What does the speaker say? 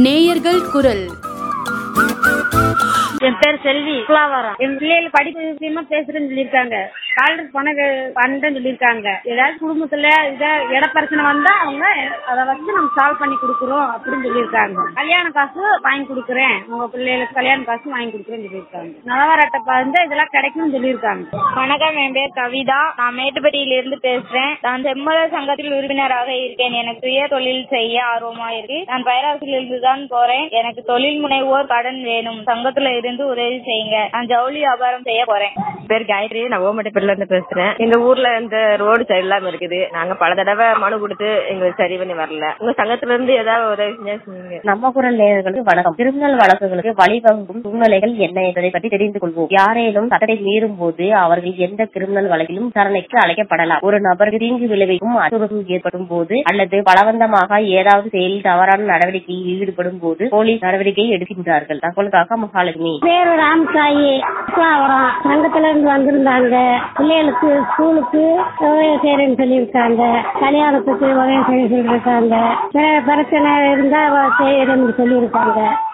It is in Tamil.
நேயர்கள் குரல் என் பேர் செல்வி துலாவரம் என் பிள்ளைகள் படிப்பு விஷயமா பேசுறேன்னு சொல்லியிருக்காங்க காலேஜ் பணம் வே- பண்றேன்னு சொல்லியிருக்காங்க ஏதாவது குடும்பத்துல இத இட பிரச்சனை வந்தா அவங்க அதை வச்சு நம்ம சால்வ் பண்ணி கொடுக்குறோம் அப்படின்னு சொல்லியிருக்காங்க கல்யாண காசு வாங்கி கொடுக்குறேன் உங்க பிள்ளைகளுக்கு கல்யாண காசு வாங்கி கொடுக்குறேன்னு சொல்லியிருக்காங்க நலவாரட்டை வந்து இதெல்லாம் கிடைக்கும்னு சொல்லியிருக்காங்க வணக்கம் என் பேர் கவிதா நான் மேட்டுப்பட்டியில இருந்து பேசுறேன் நான் செம்மலர் சங்கத்தில் உறுப்பினராக இருக்கேன் எனக்கு சுய தொழில் செய்ய ஆர்வமா இருக்கு நான் பயிராசிலிருந்து தான் போறேன் எனக்கு தொழில் முனைவோர் கடன் வேணும் சங்கத்துல இருந்து உதவி செய்யுங்க நான் ஜவுளி வியாபாரம் செய்ய போறேன் பேர் காயத்ரி நான் ஓமட்டப்பேட்டில இருந்து பேசுறேன் எங்க ஊர்ல இந்த ரோடு சரி இல்லாம இருக்குது நாங்க பல தடவை மனு கொடுத்து எங்களுக்கு சரி பண்ணி வரல உங்க சங்கத்துல இருந்து ஏதாவது உதவி செஞ்சா செய்யுங்க நம்ம குரல் நேயர்களுக்கு வணக்கம் கிரிமினல் வழக்குகளுக்கு வழிவகுக்கும் சூழ்நிலைகள் என்ன என்பதை பற்றி தெரிந்து கொள்வோம் யாரேனும் சட்டத்தை மீறும் போது அவர்கள் எந்த கிரிமினல் வழக்கிலும் விசாரணைக்கு அழைக்கப்படலாம் ஒரு நபருக்கு தீங்கு விளைவிக்கும் அச்சுறுத்தல் ஏற்படும் போது அல்லது பலவந்தமாக ஏதாவது செயலில் தவறான நடவடிக்கையில் ஈடுபடும் போது போலீஸ் நடவடிக்கை எடுக்கின்றார்கள் தகவலுக்காக மகாலட்சுமி பேரு ராமசாயி வரோம் சங்கத்துல இருந்து வந்திருந்தாங்க பிள்ளைகளுக்கு ஸ்கூலுக்கு உதவி செய்யறேன்னு சொல்லியிருக்காங்க கல்யாணத்துக்கு உதவி செய்ய சொல்லியிருக்காங்க பிற- பிரச்சனை இருந்தா செய்யறேன்னு சொல்லியிருக்காங்க